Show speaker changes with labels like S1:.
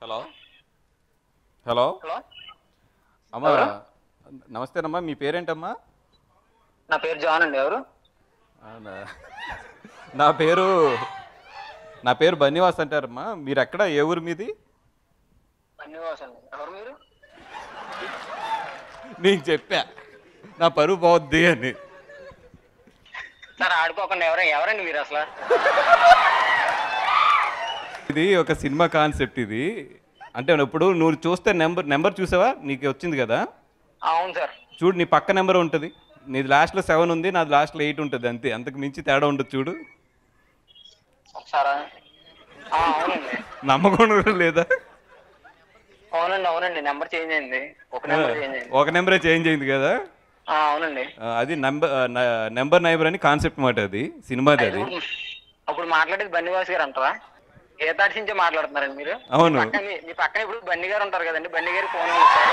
S1: Hello hello
S2: hello
S1: అమ్మా నమస్తేనమ్మా మీ పేరేంటమ్మా
S2: నా పేరు జాన్ అండి ఎవరు
S1: అవునా. నా పేరు నా పేరు బన్నివాస్ అంటారమ్మా మీరు ఎక్కడ ఏ ఊరు మీది
S2: బన్నివాస్ అండి ఎవరు మీరు
S1: నేను చెప్పా నా పరువు పోవద్ది అని
S2: సార్ ఆడుకోకుండా ఎవరు ఎవరండి మీరు అసలు
S1: ఇది ఒక సినిమా కాన్సెప్ట్ ఇది అంటే ఇప్పుడు నువ్వు చూస్తే నెంబర్ నెంబర్ చూసావా నీకు వచ్చింది కదా
S2: అవును సార్
S1: చూడు నీ పక్క నెంబర్ ఉంటుంది నీది లాస్ట్లో సెవెన్ ఉంది నాది లాస్ట్లో ఎయిట్ ఉంటుంది అంతే అంతకు మించి తేడా ఉండదు చూడు
S2: ఒకసారా ఆ, అవునండి
S1: నమ్మకం కూడా లేదా
S2: అవునండి అవునండి నెంబర్ చేంజ్ అయింది ఒక నెంబర్ చేంజ్ అయింది
S1: ఒక నెంబరే చేంజ్ అయింది కదా
S2: ఆ, అవునండి
S1: ఆ, అది నెంబర్ నెంబర్ నైబర్ అని కాన్సెప్ట్ మాట అది సినిమాది అది
S2: అప్పుడు మాట్లాడేది బన్నివాస్ గారు అంటారా ఏ తాటి నుంచే మాట్లాడుతున్నారండి మీరు
S1: అవును.
S2: పక్కన మీ- మీ పక్కన ఇప్పుడు బన్ని గారు ఉంటారు కదండి బన్ని గారి ఫోన్ ఉంది సార్